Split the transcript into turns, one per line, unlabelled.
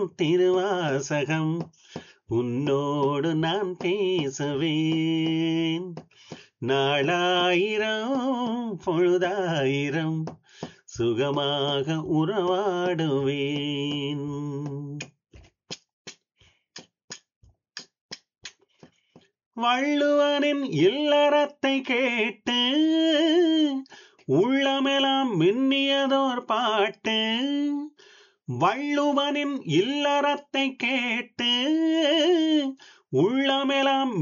திருவாசகம் உன்னோடு நான் பேசுவேன் நாளாயிரம் பொழுதாயிரம் சுகமாக உறவாடுவேன் வள்ளுவனின் இல்லறத்தை கேட்டு உள்ளமெல்லாம் மின்னியதோர் பாட்டு வள்ளுவனின் இல்லறத்தை கேட்டு உள்ளமெல்லாம்